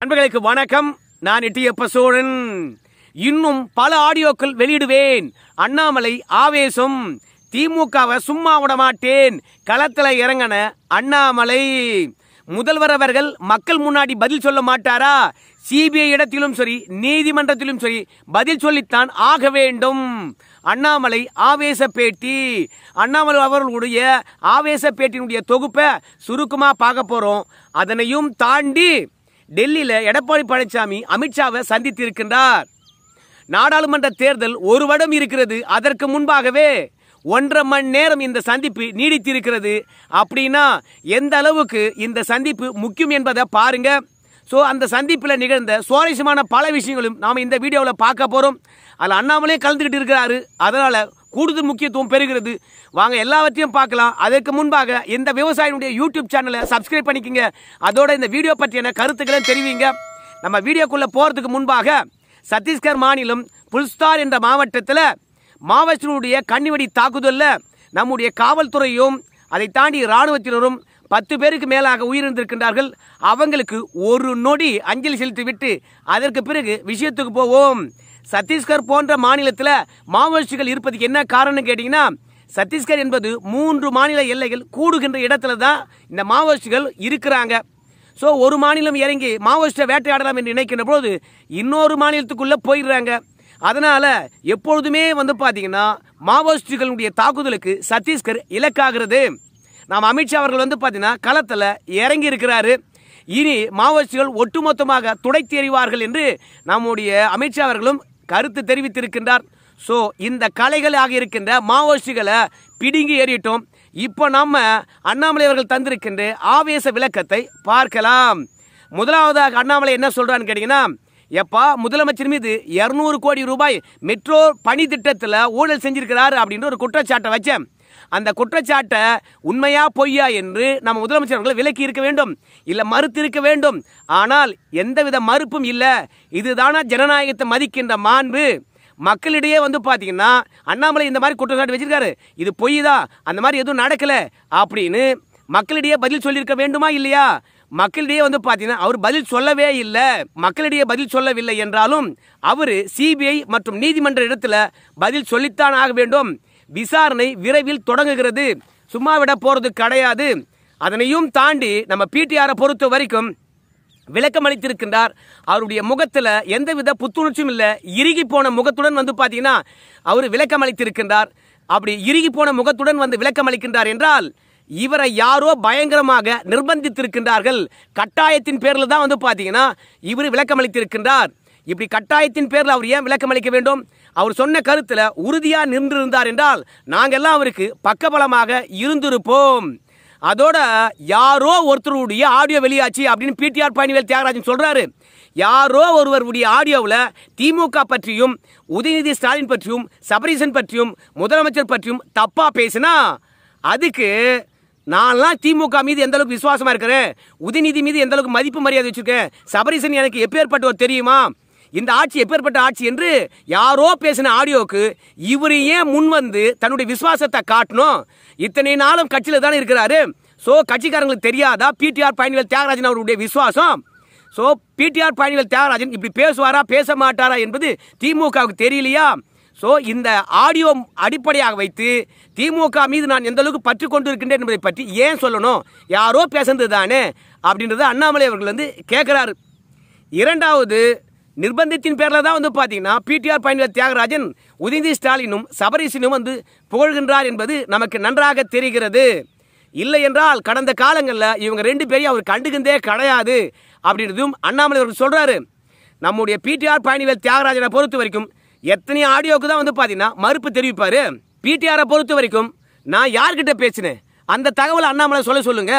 நண்பர்களுக்கு வணக்கம் நான் எட்டியப்ப சோழன் இன்னும் பல ஆடியோக்கள் வெளியிடுவேன் அண்ணாமலை ஆவேசம் திமுகவை சும்மா விட மாட்டேன் களத்துல இறங்கின அண்ணாமலை முதல்வர் அவர்கள் மக்கள் முன்னாடி பதில் சொல்ல மாட்டாரா சிபிஐ இடத்திலும் சரி நீதிமன்றத்திலும் சரி பதில் சொல்லித்தான் ஆக வேண்டும் அண்ணாமலை ஆவேச பேட்டி அண்ணாமலை அவர்களுடைய ஆவேச பேட்டியினுடைய தொகுப்பை சுருக்கமா பார்க்க போறோம் அதனையும் தாண்டி டெல்லியில எடப்பாடி பழனிசாமி அமித்ஷாவை சந்தித்திருக்கின்றார் நாடாளுமன்ற தேர்தல் ஒரு வருடம் இருக்கிறது அதற்கு முன்பாகவே ஒன்றரை மணி நேரம் இந்த சந்திப்பு நீடித்திருக்கிறது அப்படின்னா எந்த அளவுக்கு இந்த சந்திப்பு முக்கியம் என்பதை பாருங்க ஸோ அந்த சந்திப்பில் நிகழ்ந்த சுவாரஸ்யமான பல விஷயங்களும் நாம் இந்த வீடியோவில் பார்க்க போகிறோம் அதில் அண்ணாமலே கலந்துக்கிட்டு இருக்கிறாரு அதனால் கூடுதல் முக்கியத்துவம் பெறுகிறது வாங்க எல்லாவற்றையும் பார்க்கலாம் அதற்கு முன்பாக இந்த விவசாயினுடைய யூடியூப் சேனலை சப்ஸ்கிரைப் பண்ணிக்கங்க அதோட இந்த வீடியோ பற்றியான கருத்துக்களை தெரிவிங்க நம்ம வீடியோக்குள்ளே போகிறதுக்கு முன்பாக சத்தீஸ்கர் மாநிலம் புல்ஸ்தார் என்ற மாவட்டத்தில் மாவோயிஸ்டினுடைய கண்ணிவெடி தாக்குதலில் நம்முடைய காவல்துறையும் அதை தாண்டி இராணுவத்தினரும் பத்து பேருக்கு மேலாக உயிரிழந்திருக்கின்றார்கள் அவங்களுக்கு ஒரு நொடி அஞ்சலி செலுத்திவிட்டு அதற்கு பிறகு விஷயத்துக்கு போவோம் சத்தீஸ்கர் போன்ற மாநிலத்தில் மாவோயிஸ்டுகள் இருப்பதுக்கு என்ன காரணம் கேட்டிங்கன்னா சத்தீஸ்கர் என்பது மூன்று மாநில எல்லைகள் கூடுகின்ற இடத்துல தான் இந்த மாவோயிஸ்டுகள் இருக்கிறாங்க ஸோ ஒரு மாநிலம் இறங்கி மாவோயிஸ்டை வேட்டையாடலாம் என்று நினைக்கின்ற போது இன்னொரு மாநிலத்துக்குள்ளே போயிடுறாங்க அதனால எப்பொழுதுமே வந்து பார்த்தீங்கன்னா மாவோயிஸ்டுகளுடைய தாக்குதலுக்கு சத்தீஸ்கர் இலக்காகிறது நாம் அமித்ஷா அவர்கள் வந்து பார்த்தீங்கன்னா களத்தில் இறங்கி இருக்கிறாரு இனி மாவோயிஸ்டுகள் ஒட்டுமொத்தமாக துடைத்து எறிவார்கள் என்று நம்முடைய அமித்ஷா அவர்களும் கருத்து தெரிவித்திருக்கின்றார் ஸோ இந்த கலைகளாக இருக்கின்ற மாவோயிஸ்டுகளை பிடுங்கி ஏறிட்டோம் இப்போ நம்ம அண்ணாமலை அவர்கள் தந்திருக்கின்ற ஆவேச விளக்கத்தை பார்க்கலாம் முதலாவதாக அண்ணாமலை என்ன சொல்றான்னு கேட்டீங்கன்னா எப்பா முதலமைச்சர் மீது இருநூறு கோடி ரூபாய் மெட்ரோ பணி திட்டத்தில் ஊழல் செஞ்சிருக்கிறார் அப்படின்ற ஒரு குற்றச்சாட்டை வச்சேன் அந்த குற்றச்சாட்டை உண்மையா பொய்யா என்று நம்ம முதலமைச்சர் அவர்கள் விலக்கி இருக்க வேண்டும் இல்ல மறுத்து இருக்க வேண்டும் ஆனால் எந்தவித மறுப்பும் இல்ல இதுதானா ஜனநாயகத்தை மதிக்கின்ற மாண்பு மக்களிடையே வந்து பாத்தீங்கன்னா அண்ணாமலை இந்த மாதிரி குற்றச்சாட்டு வச்சிருக்காரு இது பொய் தான் அந்த மாதிரி எதுவும் நடக்கல அப்படின்னு மக்களிடையே பதில் சொல்லியிருக்க வேண்டுமா இல்லையா மக்களிடையே வந்து பார்த்தீங்கன்னா அவர் பதில் சொல்லவே இல்லை மக்களிடையே பதில் சொல்லவில்லை என்றாலும் அவர் சிபிஐ மற்றும் நீதிமன்ற இடத்துல பதில் சொல்லித்தான் ஆக வேண்டும் விசாரணை விரைவில் தொடங்குகிறது சும்மா விட போறது கிடையாது அதனையும் தாண்டி நம்ம பிடிஆரை பொறுத்த வரைக்கும் விளக்கம் அளித்திருக்கின்றார் அவருடைய முகத்துல எந்தவித புத்துணர்ச்சியும் இல்லை இறுகி போன முகத்துடன் வந்து பாத்தீங்கன்னா அவர் விளக்கம் அளித்திருக்கின்றார் அப்படி இறுகி போன முகத்துடன் வந்து விளக்கம் அளிக்கின்றார் என்றால் இவரை யாரோ பயங்கரமாக நிர்பந்தித்திருக்கின்றார்கள் கட்டாயத்தின் பேர்ல தான் வந்து பாத்தீங்கன்னா இவர் விளக்கம் அளித்திருக்கின்றார் இப்படி கட்டாயத்தின் பேர்ல அவர் ஏன் விளக்கம் அளிக்க வேண்டும் அவர் சொன்ன கருத்துல உறுதியா நின்றிருந்தார் என்றால் நாங்கெல்லாம் அவருக்கு பக்கபலமாக இருந்திருப்போம் அதோட யாரோ ஒருத்தருடைய ஆடியோ வெளியாச்சு அப்படின்னு பிடிஆர் பழனிவேல் தியாகராஜன் சொல்றாரு யாரோ ஒருவருடைய ஆடியோவில் திமுக பற்றியும் உதயநிதி ஸ்டாலின் பற்றியும் சபரீசன் பற்றியும் முதலமைச்சர் பற்றியும் தப்பா பேசினா அதுக்கு நான்லாம் திமுக மீது எந்த அளவுக்கு விசுவாசமா இருக்கிறேன் உதயநிதி மீது எந்த அளவுக்கு மதிப்பு மரியாதை வச்சிருக்கேன் சபரீசன் எனக்கு எப்பேற்பட்டவர் தெரியுமா இந்த ஆட்சி எப்பேற்பட்ட ஆட்சி என்று யாரோ பேசின ஆடியோக்கு இவர் ஏன் முன் வந்து தன்னுடைய விசுவாசத்தை காட்டணும் இத்தனை நாளும் கட்சியில தானே இருக்கிறாரு சோ கட்சிக்காரங்களுக்கு தெரியாதா பிடிஆர் பயணிகள் தியாகராஜன் அவருடைய விசுவாசம் சோ பிடிஆர் பயணிகள் தியாகராஜன் இப்படி பேசுவாரா பேச மாட்டாரா என்பது திமுகவுக்கு தெரியலையா சோ இந்த ஆடியோ அடிப்படையாக வைத்து திமுக மீது நான் எந்த அளவுக்கு பற்று கொண்டு இருக்கின்றேன் என்பதை பற்றி ஏன் சொல்லணும் யாரோ பேசுனது தானே அப்படின்றத அண்ணாமலை அவர்கள் வந்து கேட்கிறாரு இரண்டாவது நிர்பந்தத்தின் பேரில் தான் வந்து பார்த்தீங்கன்னா பிடிஆர் பயணிகள் தியாகராஜன் உதயநிதி ஸ்டாலினும் சபரீசனும் வந்து புகழ்கின்றார் என்பது நமக்கு நன்றாக தெரிகிறது இல்லை என்றால் கடந்த காலங்களில் இவங்க ரெண்டு பேரையும் அவர் கண்டுகின்றே கிடையாது அப்படின்றதும் அண்ணாமலை அவர்கள் சொல்றாரு நம்முடைய பிடிஆர் பயணிகள் தியாகராஜனை பொறுத்த வரைக்கும் எத்தனை ஆடியோக்கு தான் வந்து பார்த்தீங்கன்னா மறுப்பு தெரிவிப்பாரு பிடிஆரை பொறுத்த வரைக்கும் நான் யார்கிட்ட பேசினேன் அந்த தகவலை அண்ணாமலை சொல்ல சொல்லுங்க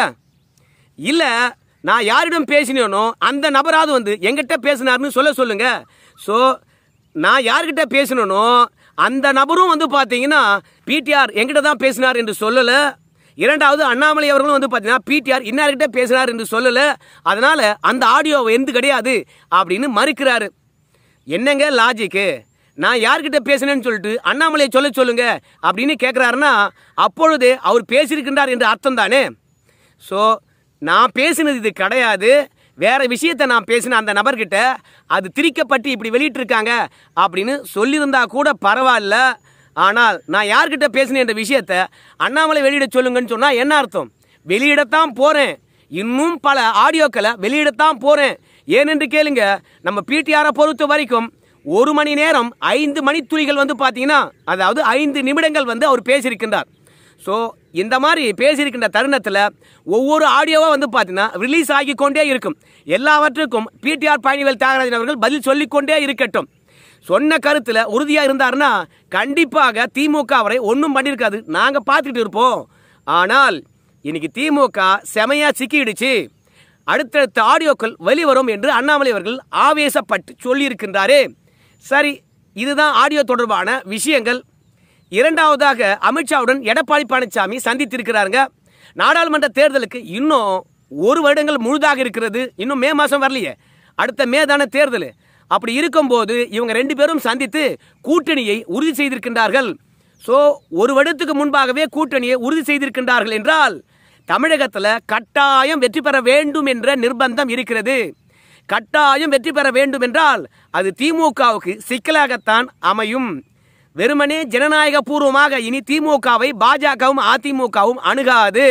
இல்ல நான் யாரிடம் பேசினேனோ அந்த நபராவது வந்து எங்கிட்ட பேசினார்னு சொல்ல சொல்லுங்க ஸோ நான் யார்கிட்ட பேசினேனோ அந்த நபரும் வந்து பார்த்தீங்கன்னா பிடிஆர் எங்கிட்ட தான் பேசினார் என்று சொல்லல இரண்டாவது அண்ணாமலை அவர்களும் வந்து பார்த்தீங்கன்னா பிடிஆர் இன்னார்கிட்ட பேசினார் என்று சொல்லல அதனால அந்த ஆடியோ எந்த கிடையாது அப்படின்னு மறுக்கிறாரு என்னங்க லாஜிக்கு நான் யார்கிட்ட பேசினேன்னு சொல்லிட்டு அண்ணாமலையை சொல்ல சொல்லுங்க அப்படின்னு கேட்குறாருன்னா அப்பொழுது அவர் பேசியிருக்கின்றார் என்று அர்த்தம் தானே ஸோ நான் பேசினது இது கிடையாது வேற விஷயத்தை நான் பேசின அந்த நபர்கிட்ட அது திரிக்கப்பட்டு இப்படி வெளியிட்டிருக்காங்க அப்படின்னு சொல்லியிருந்தா கூட பரவாயில்ல ஆனால் நான் யார்கிட்ட பேசினேன் என்ற விஷயத்த அண்ணாமலை வெளியிட சொல்லுங்கன்னு சொன்னா என்ன அர்த்தம் வெளியிடத்தான் போறேன் இன்னும் பல ஆடியோக்களை வெளியிடத்தான் போறேன் ஏனென்று கேளுங்க நம்ம பிடிஆரை பொறுத்த வரைக்கும் ஒரு மணி நேரம் ஐந்து மணித்துளிகள் வந்து பார்த்தீங்கன்னா அதாவது ஐந்து நிமிடங்கள் வந்து அவர் பேசியிருக்கின்றார் ஸோ இந்த மாதிரி பேசியிருக்கின்ற தருணத்தில் ஒவ்வொரு ஆடியோவாக வந்து பார்த்தீங்கன்னா ரிலீஸ் ஆகி கொண்டே இருக்கும் எல்லாவற்றுக்கும் பிடிஆர் பயணிகள் தியாகராஜன் அவர்கள் பதில் சொல்லிக்கொண்டே இருக்கட்டும் சொன்ன கருத்தில் உறுதியாக இருந்தாருன்னா கண்டிப்பாக திமுக அவரை ஒன்றும் பண்ணியிருக்காது நாங்கள் பார்த்துக்கிட்டு இருப்போம் ஆனால் இன்னைக்கு திமுக செமையா சிக்கிடுச்சு அடுத்தடுத்த ஆடியோக்கள் வெளிவரும் என்று அண்ணாமலை அவர்கள் ஆவேசப்பட்டு சொல்லியிருக்கின்றாரே சரி இதுதான் ஆடியோ தொடர்பான விஷயங்கள் இரண்டாவதாக அமித்ஷாவுடன் எடப்பாடி பழனிசாமி சந்தித்திருக்கிறாருங்க நாடாளுமன்ற தேர்தலுக்கு இன்னும் ஒரு வருடங்கள் முழுதாக இருக்கிறது இன்னும் மே மாதம் வரலையே அடுத்த மே தானே தேர்தல் அப்படி இருக்கும்போது இவங்க ரெண்டு பேரும் சந்தித்து கூட்டணியை உறுதி செய்திருக்கின்றார்கள் ஸோ ஒரு வருடத்துக்கு முன்பாகவே கூட்டணியை உறுதி செய்திருக்கின்றார்கள் என்றால் தமிழகத்தில் கட்டாயம் வெற்றி பெற வேண்டும் என்ற நிர்பந்தம் இருக்கிறது கட்டாயம் வெற்றி பெற வேண்டும் என்றால் அது திமுகவுக்கு சிக்கலாகத்தான் அமையும் வெறுமனே ஜனநாயக பூர்வமாக இனி திமுகவை பாஜகவும் அதிமுகவும் அணுகாது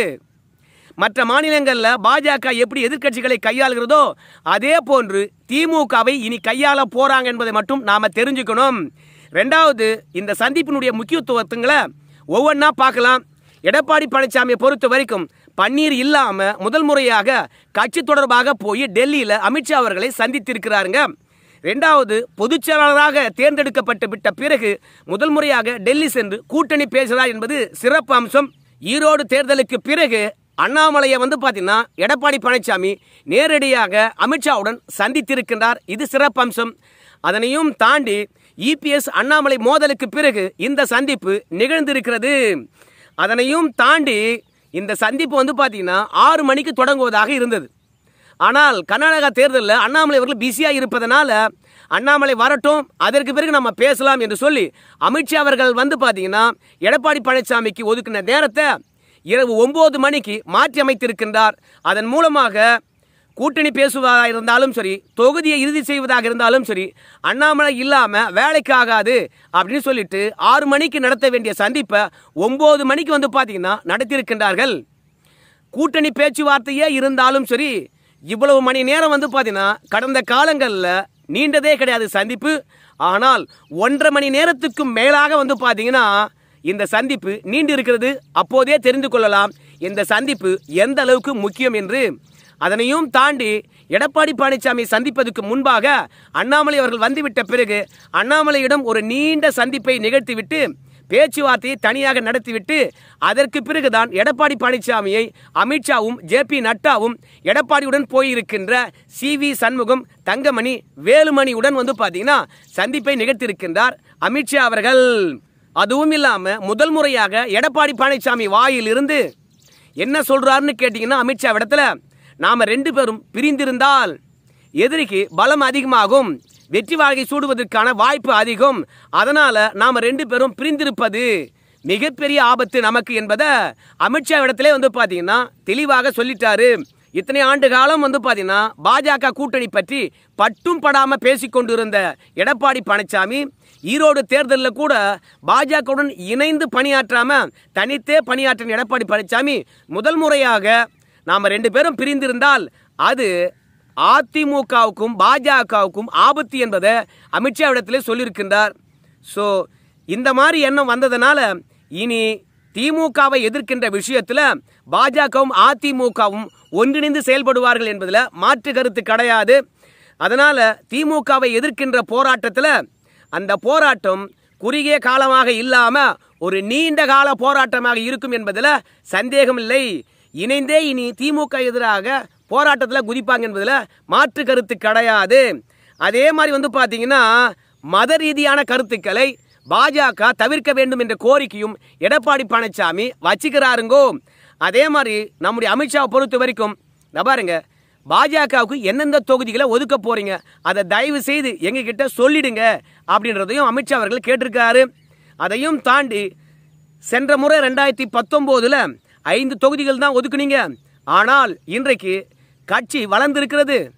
மற்ற மாநிலங்களில் பாஜக எப்படி எதிர்க்கட்சிகளை கையாளுகிறதோ அதே போன்று திமுகவை இனி கையாள போறாங்க என்பதை மட்டும் நாம தெரிஞ்சுக்கணும் ரெண்டாவது இந்த சந்திப்பினுடைய முக்கியத்துவத்துங்களை ஒவ்வொன்றா பார்க்கலாம் எடப்பாடி பழனிசாமியை பொறுத்த வரைக்கும் பன்னீர் இல்லாம முதல் முறையாக கட்சி தொடர்பாக போய் டெல்லியில அமித்ஷா அவர்களை சந்தித்திருக்கிறாருங்க ரெண்டாவது பொதுச் செயலாளராக தேர்ந்தெடுக்கப்பட்டு விட்ட பிறகு முதல் முறையாக டெல்லி சென்று கூட்டணி பேசுகிறார் என்பது சிறப்பு அம்சம் ஈரோடு தேர்தலுக்கு பிறகு அண்ணாமலையை வந்து பார்த்தீங்கன்னா எடப்பாடி பழனிசாமி நேரடியாக அமித்ஷாவுடன் சந்தித்திருக்கின்றார் இது சிறப்பு அம்சம் அதனையும் தாண்டி இபிஎஸ் அண்ணாமலை மோதலுக்கு பிறகு இந்த சந்திப்பு நிகழ்ந்திருக்கிறது அதனையும் தாண்டி இந்த சந்திப்பு வந்து பார்த்தீங்கன்னா ஆறு மணிக்கு தொடங்குவதாக இருந்தது ஆனால் கர்நாடகா தேர்தலில் அண்ணாமலை அவர்கள் பிஸியாக இருப்பதனால அண்ணாமலை வரட்டும் அதற்கு பிறகு நம்ம பேசலாம் என்று சொல்லி அமித்ஷா அவர்கள் வந்து பார்த்தீங்கன்னா எடப்பாடி பழனிசாமிக்கு ஒதுக்கின நேரத்தை இரவு ஒன்பது மணிக்கு மாற்றி அமைத்திருக்கின்றார் அதன் மூலமாக கூட்டணி பேசுவதாக இருந்தாலும் சரி தொகுதியை இறுதி செய்வதாக இருந்தாலும் சரி அண்ணாமலை இல்லாம வேலைக்கு ஆகாது அப்படின்னு சொல்லிட்டு ஆறு மணிக்கு நடத்த வேண்டிய சந்திப்பை ஒன்பது மணிக்கு வந்து பார்த்தீங்கன்னா நடத்தியிருக்கின்றார்கள் கூட்டணி பேச்சுவார்த்தையே இருந்தாலும் சரி இவ்வளவு மணி நேரம் வந்து பார்த்தீங்கன்னா கடந்த காலங்களில் நீண்டதே கிடையாது சந்திப்பு ஆனால் ஒன்றரை மணி நேரத்துக்கும் மேலாக வந்து பார்த்தீங்கன்னா இந்த சந்திப்பு நீண்டு இருக்கிறது அப்போதே தெரிந்து கொள்ளலாம் இந்த சந்திப்பு எந்த அளவுக்கு முக்கியம் என்று அதனையும் தாண்டி எடப்பாடி பழனிசாமி சந்திப்பதற்கு முன்பாக அண்ணாமலை அவர்கள் வந்துவிட்ட பிறகு அண்ணாமலையிடம் ஒரு நீண்ட சந்திப்பை நிகழ்த்திவிட்டு பேச்சுவார்த்தையை தனியாக நடத்திவிட்டு அதற்கு பிறகுதான் எடப்பாடி பழனிசாமியை அமித்ஷாவும் ஜே பி நட்டாவும் எடப்பாடியுடன் போயிருக்கின்ற சி வி சண்முகம் தங்கமணி வேலுமணியுடன் வந்து பார்த்தீங்கன்னா சந்திப்பை நிகழ்த்தியிருக்கின்றார் அமித்ஷா அவர்கள் அதுவும் இல்லாம முதல் முறையாக எடப்பாடி பழனிசாமி வாயிலிருந்து என்ன சொல்றாருன்னு கேட்டீங்கன்னா அமித்ஷா இடத்துல நாம ரெண்டு பேரும் பிரிந்திருந்தால் எதிரிக்கு பலம் அதிகமாகும் வெற்றி வாழ்க்கை சூடுவதற்கான வாய்ப்பு அதிகம் அதனால நாம ரெண்டு பேரும் பிரிந்திருப்பது மிகப்பெரிய ஆபத்து நமக்கு என்பதை அமித்ஷா இடத்திலே வந்து பாத்தீங்கன்னா தெளிவாக சொல்லிட்டாரு இத்தனை ஆண்டு காலம் வந்து பாத்தீங்கன்னா பாஜக கூட்டணி பற்றி பட்டும் படாம பேசிக் கொண்டிருந்த எடப்பாடி பழனிசாமி ஈரோடு தேர்தலில் கூட பாஜகவுடன் இணைந்து பணியாற்றாம தனித்தே பணியாற்றின எடப்பாடி பழனிசாமி முதல் முறையாக நாம ரெண்டு பேரும் பிரிந்திருந்தால் அது அதிமுகவுக்கும் பாஜகவுக்கும் ஆபத்து என்பதை அமித்ஷா இடத்திலே சொல்லியிருக்கின்றார் ஸோ இந்த மாதிரி எண்ணம் வந்ததுனால இனி திமுகவை எதிர்க்கின்ற விஷயத்துல பாஜகவும் அதிமுகவும் ஒன்றிணைந்து செயல்படுவார்கள் என்பதில் மாற்று கருத்து கிடையாது அதனால திமுகவை எதிர்க்கின்ற போராட்டத்தில் அந்த போராட்டம் குறுகிய காலமாக இல்லாம ஒரு நீண்ட கால போராட்டமாக இருக்கும் என்பதில் சந்தேகம் இல்லை இணைந்தே இனி திமுக எதிராக போராட்டத்தில் குதிப்பாங்க என்பதில் மாற்று கருத்து கிடையாது அதே மாதிரி வந்து பார்த்தீங்கன்னா மத ரீதியான கருத்துக்களை பாஜக தவிர்க்க வேண்டும் என்ற கோரிக்கையும் எடப்பாடி பழனிசாமி வச்சுக்கிறாருங்கோ அதே மாதிரி நம்முடைய அமித்ஷாவை பொறுத்த வரைக்கும் இந்த பாருங்க பாஜகவுக்கு எந்தெந்த தொகுதிகளை ஒதுக்க போறீங்க அதை தயவு செய்து எங்ககிட்ட சொல்லிடுங்க அப்படின்றதையும் அமித்ஷா அவர்கள் கேட்டிருக்காரு அதையும் தாண்டி சென்ற முறை ரெண்டாயிரத்தி பத்தொம்போதுல ஐந்து தொகுதிகள் தான் ஒதுக்குனீங்க ஆனால் இன்றைக்கு கட்சி வளர்ந்திருக்கிறது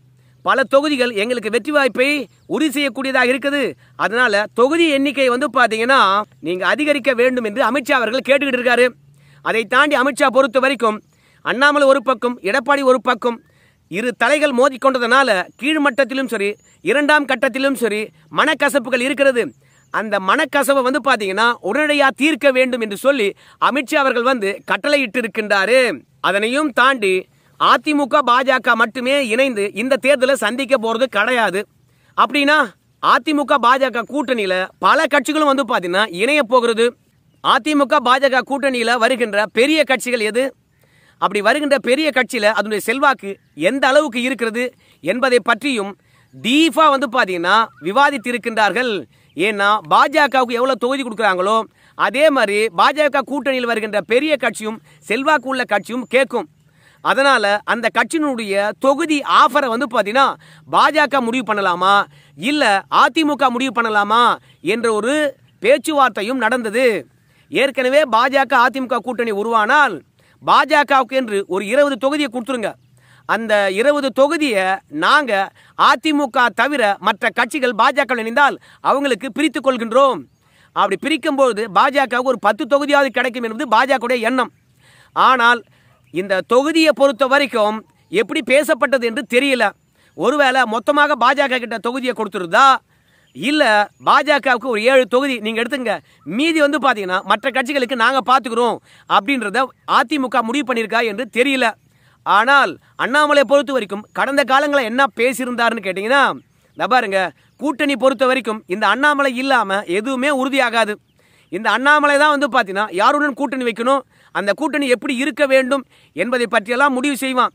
பல தொகுதிகள் எங்களுக்கு வெற்றி வாய்ப்பை உறுதி செய்யக்கூடியதாக இருக்குது அதனால தொகுதி எண்ணிக்கை வந்து பாத்தீங்கன்னா நீங்க அதிகரிக்க வேண்டும் என்று அமித்ஷா அவர்கள் கேட்டுக்கிட்டு இருக்காரு அதை தாண்டி அமித்ஷா பொறுத்த வரைக்கும் அண்ணாமலை ஒரு பக்கம் எடப்பாடி ஒரு பக்கம் இரு தலைகள் மோதிக்கொண்டதனால கீழ்மட்டத்திலும் சரி இரண்டாம் கட்டத்திலும் சரி மனக்கசப்புகள் இருக்கிறது அந்த மனக்கசவை வந்து பாத்தீங்கன்னா உடனடியாக தீர்க்க வேண்டும் என்று சொல்லி அமித்ஷா அவர்கள் வந்து கட்டளையிட்டு இருக்கின்றாரு அதனையும் தாண்டி அதிமுக பாஜக மட்டுமே இணைந்து இந்த தேர்தலை சந்திக்க போறது கிடையாது அப்படின்னா அதிமுக பாஜக கூட்டணியில பல கட்சிகளும் வந்து பாத்தீங்கன்னா இணைய போகிறது அதிமுக பாஜக கூட்டணியில வருகின்ற பெரிய கட்சிகள் எது அப்படி வருகின்ற பெரிய கட்சியில அதனுடைய செல்வாக்கு எந்த அளவுக்கு இருக்கிறது என்பதை பற்றியும் டீஃபா வந்து பாத்தீங்கன்னா விவாதித்து இருக்கின்றார்கள் ஏன்னா பாஜகவுக்கு எவ்வளவு தொகுதி கொடுக்குறாங்களோ அதே மாதிரி பாஜக கூட்டணியில் வருகின்ற பெரிய கட்சியும் செல்வாக்கு உள்ள கட்சியும் கேட்கும் அதனால அந்த கட்சியினுடைய தொகுதி ஆஃபரை வந்து பாத்தீங்கன்னா பாஜக முடிவு பண்ணலாமா இல்ல அதிமுக முடிவு பண்ணலாமா என்ற ஒரு பேச்சுவார்த்தையும் நடந்தது ஏற்கனவே பாஜக அதிமுக கூட்டணி உருவானால் பாஜகவுக்கு என்று ஒரு இருபது தொகுதியை கொடுத்துருங்க அந்த இருபது தொகுதியை நாங்க அதிமுக தவிர மற்ற கட்சிகள் பாஜக இணைந்தால் அவங்களுக்கு பிரித்துக் கொள்கின்றோம் அப்படி பிரிக்கும்போது பாஜகவுக்கு ஒரு பத்து தொகுதியாவது கிடைக்கும் என்பது பாஜகவுடைய எண்ணம் ஆனால் இந்த தொகுதியை பொறுத்த வரைக்கும் எப்படி பேசப்பட்டது என்று தெரியல ஒருவேளை மொத்தமாக பாஜக கிட்ட தொகுதியை கொடுத்துருதா இல்ல பாஜகவுக்கு ஒரு ஏழு தொகுதி நீங்க எடுத்துங்க மீதி வந்து பாத்தீங்கன்னா மற்ற கட்சிகளுக்கு நாங்க பாத்துக்கிறோம் அப்படின்றத அதிமுக முடிவு பண்ணியிருக்கா என்று தெரியல ஆனால் அண்ணாமலை பொறுத்த வரைக்கும் கடந்த காலங்களில் என்ன பேசியிருந்தாருன்னு கேட்டீங்கன்னா இந்த பாருங்க கூட்டணி பொறுத்த வரைக்கும் இந்த அண்ணாமலை இல்லாம எதுவுமே உறுதியாகாது இந்த அண்ணாமலை தான் வந்து பார்த்தீங்கன்னா யாருடன் கூட்டணி வைக்கணும் அந்த கூட்டணி எப்படி இருக்க வேண்டும் என்பதை பற்றியெல்லாம் முடிவு செய்வான்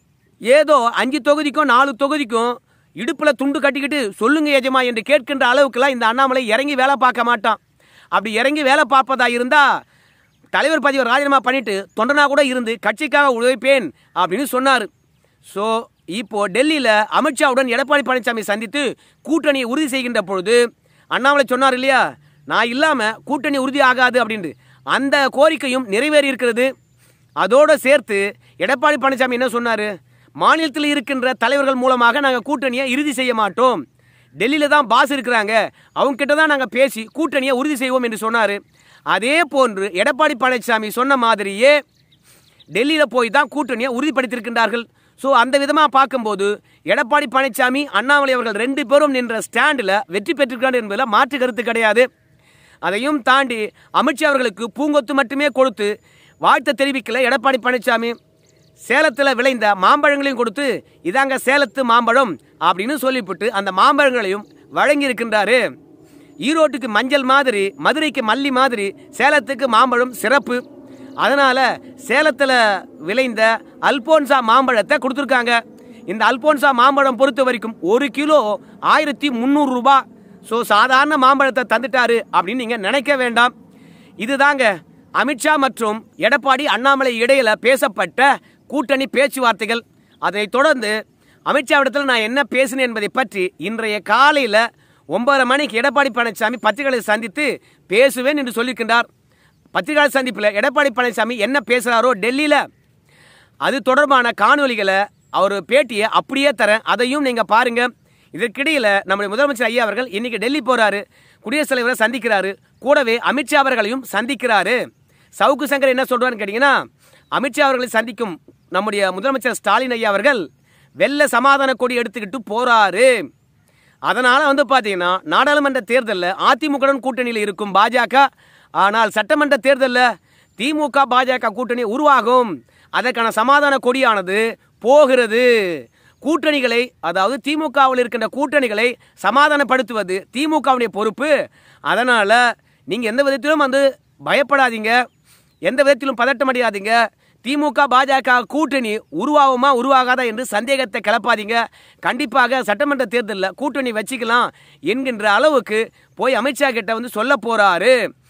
ஏதோ அஞ்சு தொகுதிக்கும் நாலு தொகுதிக்கும் இடுப்புல துண்டு கட்டிக்கிட்டு சொல்லுங்க எஜமா என்று கேட்கின்ற அளவுக்குலாம் இந்த அண்ணாமலை இறங்கி வேலை பார்க்க மாட்டான் அப்படி இறங்கி வேலை பார்ப்பதா இருந்தா தலைவர் பதவியை ராஜினாமா பண்ணிட்டு தொண்டனா கூட இருந்து கட்சிக்காக உழைப்பேன் அப்படின்னு சொன்னார் ஸோ இப்போ டெல்லியில் அமித்ஷாவுடன் எடப்பாடி பழனிசாமி சந்தித்து கூட்டணியை உறுதி செய்கின்ற பொழுது அண்ணாமலை சொன்னார் இல்லையா நான் இல்லாம கூட்டணி உறுதி ஆகாது அப்படின்ட்டு அந்த கோரிக்கையும் நிறைவேறி இருக்கிறது அதோடு சேர்த்து எடப்பாடி பழனிசாமி என்ன சொன்னார் மாநிலத்தில் இருக்கின்ற தலைவர்கள் மூலமாக நாங்கள் கூட்டணியை இறுதி செய்ய மாட்டோம் டெல்லியில் தான் பாஸ் இருக்கிறாங்க அவங்க கிட்ட தான் நாங்கள் பேசி கூட்டணியை உறுதி செய்வோம் என்று சொன்னார் அதே போன்று எடப்பாடி பழனிசாமி சொன்ன மாதிரியே டெல்லியில் போய் தான் கூட்டணியை உறுதிப்படுத்தியிருக்கின்றார்கள் ஸோ அந்த விதமாக பார்க்கும்போது எடப்பாடி பழனிசாமி அண்ணாமலை அவர்கள் ரெண்டு பேரும் நின்ற ஸ்டாண்டில் வெற்றி பெற்றிருக்கிறார் என்பதில் மாற்று கருத்து கிடையாது அதையும் தாண்டி அமித்ஷா அவர்களுக்கு பூங்கொத்து மட்டுமே கொடுத்து வாழ்த்து தெரிவிக்கல எடப்பாடி பழனிசாமி சேலத்தில் விளைந்த மாம்பழங்களையும் கொடுத்து இதாங்க சேலத்து மாம்பழம் அப்படின்னு சொல்லிவிட்டு அந்த மாம்பழங்களையும் வழங்கி இருக்கின்றாரு ஈரோட்டுக்கு மஞ்சள் மாதிரி மதுரைக்கு மல்லி மாதிரி சேலத்துக்கு மாம்பழம் சிறப்பு அதனால சேலத்தில் விளைந்த அல்போன்சா மாம்பழத்தை கொடுத்துருக்காங்க இந்த அல்போன்சா மாம்பழம் பொறுத்த வரைக்கும் ஒரு கிலோ ஆயிரத்தி முந்நூறு ரூபாய் ஸோ சாதாரண மாம்பழத்தை தந்துட்டாரு அப்படின்னு நீங்கள் நினைக்க வேண்டாம் இதுதாங்க அமித்ஷா மற்றும் எடப்பாடி அண்ணாமலை இடையில பேசப்பட்ட கூட்டணி பேச்சுவார்த்தைகள் அதைத் தொடர்ந்து அமித்ஷாவிடத்தில் நான் என்ன பேசினேன் என்பதை பற்றி இன்றைய காலையில் ஒன்பதரை மணிக்கு எடப்பாடி பழனிசாமி பத்திரிகைகளை சந்தித்து பேசுவேன் என்று சொல்லியிருக்கின்றார் பத்திரிகை சந்திப்பில் எடப்பாடி பழனிசாமி என்ன பேசுகிறாரோ டெல்லியில் அது தொடர்பான காணொலிகளை அவர் பேட்டியை அப்படியே தரேன் அதையும் நீங்கள் பாருங்க இதற்கிடையில் நம்முடைய முதலமைச்சர் ஐயா அவர்கள் இன்னைக்கு டெல்லி போறாரு குடியரசுத் தலைவரை சந்திக்கிறாரு கூடவே அமித்ஷா அவர்களையும் சந்திக்கிறாரு சவுக்கு சங்கர் என்ன சொல்றாருன்னு கேட்டீங்கன்னா அமித்ஷா அவர்களை சந்திக்கும் நம்முடைய முதலமைச்சர் ஸ்டாலின் ஐயா அவர்கள் வெள்ள சமாதான கொடி எடுத்துக்கிட்டு போறாரு அதனால வந்து பாத்தீங்கன்னா நாடாளுமன்ற தேர்தலில் அதிமுகவுடன் கூட்டணியில் இருக்கும் பாஜக ஆனால் சட்டமன்ற தேர்தலில் திமுக பாஜக கூட்டணி உருவாகும் அதற்கான சமாதான கொடியானது போகிறது கூட்டணிகளை அதாவது திமுகவில் இருக்கின்ற கூட்டணிகளை சமாதானப்படுத்துவது திமுகவுடைய பொறுப்பு அதனால நீங்க எந்த விதத்திலும் வந்து பயப்படாதீங்க எந்த விதத்திலும் பதட்டமடையாதீங்க திமுக பாஜக கூட்டணி உருவாகுமா உருவாகாதா என்று சந்தேகத்தை கிளப்பாதீங்க கண்டிப்பாக சட்டமன்ற தேர்தலில் கூட்டணி வச்சுக்கலாம் என்கின்ற அளவுக்கு போய் அமித்ஷா கிட்ட வந்து சொல்ல போறாரு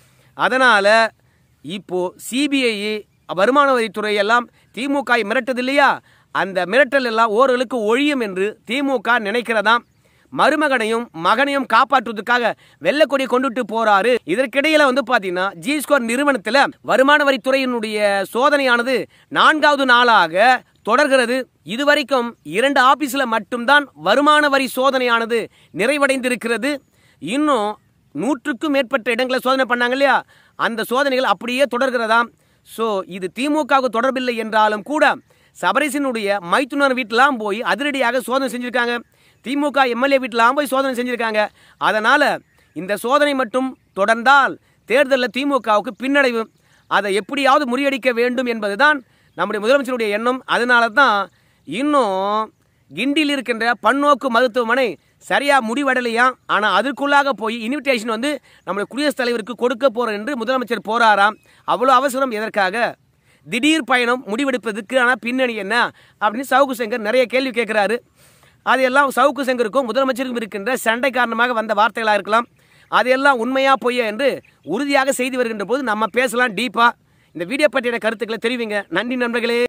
அதனால இப்போ சிபிஐ வருமான வரித்துறை எல்லாம் திமுக வை மிரட்டுது இல்லையா அந்த மிரட்டல் எல்லாம் ஓரளவுக்கு ஒழியும் என்று திமுக நினைக்கிறதாம் மருமகனையும் மகனையும் காப்பாற்றுவதற்காக வெள்ளக்கொடி கொண்டுட்டு போறாரு இதற்கிடையில வந்து பாத்தீங்கன்னா ஜி ஸ்கோர் நிறுவனத்துல வருமான வரித்துறையினுடைய சோதனையானது நான்காவது நாளாக தொடர்கிறது இதுவரைக்கும் இரண்டு ஆபீஸ்ல மட்டும்தான் வருமான வரி சோதனையானது நிறைவடைந்திருக்கிறது இன்னும் நூற்றுக்கும் மேற்பட்ட இடங்களை சோதனை பண்ணாங்க இல்லையா அந்த சோதனைகள் அப்படியே தொடர்கிறதாம் ஸோ இது திமுகவுக்கு தொடர்பில்லை என்றாலும் கூட சபரீசனுடைய மைத்துனர் வீட்டிலாம் போய் அதிரடியாக சோதனை செஞ்சிருக்காங்க திமுக எம்எல்ஏ வீட்டிலாம் போய் சோதனை செஞ்சிருக்காங்க அதனால இந்த சோதனை மட்டும் தொடர்ந்தால் தேர்தலில் திமுகவுக்கு பின்னடைவு அதை எப்படியாவது முறியடிக்க வேண்டும் என்பதுதான் நம்முடைய முதலமைச்சருடைய எண்ணம் அதனால தான் இன்னும் கிண்டியில் இருக்கின்ற பன்னோக்கு மருத்துவமனை சரியா முடிவடையலையா ஆனா அதற்குள்ளாக போய் இன்விடேஷன் வந்து நம்முடைய குடியரசுத் தலைவருக்கு கொடுக்க போறோம் என்று முதலமைச்சர் போறாராம் அவ்வளோ அவசரம் எதற்காக திடீர் பயணம் முடிவெடுப்பதற்கு ஆனால் பின்னணி என்ன அப்படின்னு சவுக்கு சங்கர் நிறைய கேள்வி கேட்குறாரு அதையெல்லாம் சவுக்கு சங்கருக்கும் முதலமைச்சருக்கும் இருக்கின்ற சண்டை காரணமாக வந்த வார்த்தைகளாக இருக்கலாம் அதையெல்லாம் உண்மையா பொய்யா என்று உறுதியாக செய்து வருகின்ற போது நம்ம பேசலாம் டீப்பா இந்த வீடியோ பற்றிய கருத்துக்களை தெரிவிங்க நன்றி நண்பர்களே